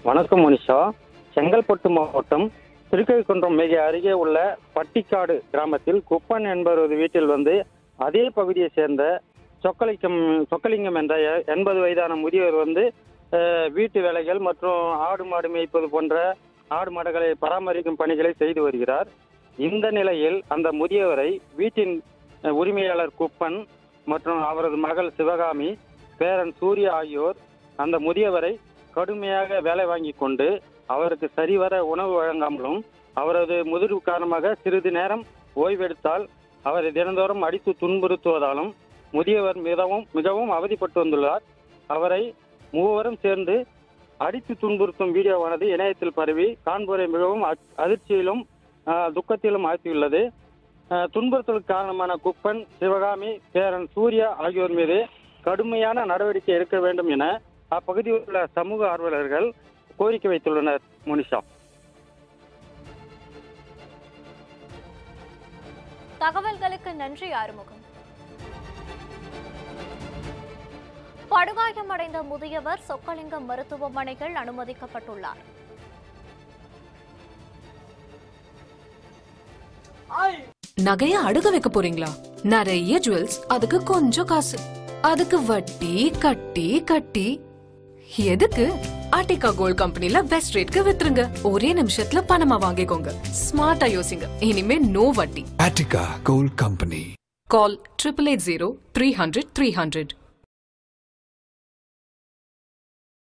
வணக்கம் மனிஷா செங்கல்பட்டு மாவட்டம் திருக்கழிக்குன்றம் மிக அருகே உள்ள பட்டிக்காடு கிராமத்தில் குப்பன் என்பவரது வீட்டில் வந்து அதே பகுதியை சேர்ந்த சொக்கலிங்கம் சொக்கலிங்கம் என்ற எ- எண்பது வயதான முதியவர் வந்து அஹ், வீட்டு வேலைகள் மற்றும் ஆடு மாடு மேய்ப்பது போன்ற ஆடு மாடுகளை பராமரிக்கும் பணிகளை செய்து வருகிறார் இந்த நிலையில் அந்த முதியவரை வீட்டின் அஹ், உரிமையாளர் குப்பன் மற்றும் அவரது மகள் சிவகாமி பேரன் சூர்யா ஆகியோர் அந்த முதியவரை கடுமையாக வேலை வாங்கி கொண்டு அவருக்கு சரிவர உணவு வழங்காமலும் அவரது முதிர்வு காரணமாக சிறிது நேரம் ஓய்வெடுத்தால் அவரை தினந்தோறும் அடித்து துன்புறுத்துவதாலும் முதியவர் மிகவும் மிகவும் அவதிப்பட்டு வந்துள்ளார் அவரை மூவரும் சேர்ந்து அடித்து துன்புறுத்தும் வீடியோவானது இணையத்தில் பரவி காண்போரை மிகவும் அ- அதிர்ச்சியிலும் ஆஹ், துக்கத்திலும் ஆழ்த்தியுள்ளது ஆஹ், துன்புறுத்தலுக்கு காரணமான குப்பன் சிவகாமி பேரன் சூர்யா ஆகியோர் மீது கடுமையான நடவடிக்கை எடுக்க வேண்டும் என அப்பகுதியில் உள்ள சமூக ஆர்வலர்கள் கோரிக்கை வைத்துள்ளனர் மோனிஷா தகவல்களுக்கு நன்றி ஆறுமுகம் படுகாயமடைந்த முதியவர் சொக்கலிங்கம் மருத்துவமனையில் அனுமதிக்கப்பட்டுள்ளார் நகைய அடுக்க வைக்க போறீங்களா நிறைய ஜுவல்ஸ் அதுக்கு கொஞ்சம் காசு அதுக்கு வட்டி கட்டி கட்டி எதுக்கு ஆர்டிகா கோல்ட் கம்பெனில பெஸ்ட் ரேட்க்கு வித்துருங்க ஒரே நிமிஷத்துல பணமா வாங்கிக்கோங்க ஸ்மார்ட்டா யோசிங்க இனிமே நோ வட்டி Attica Gold Company. Call triple eight zero three hundred three hundred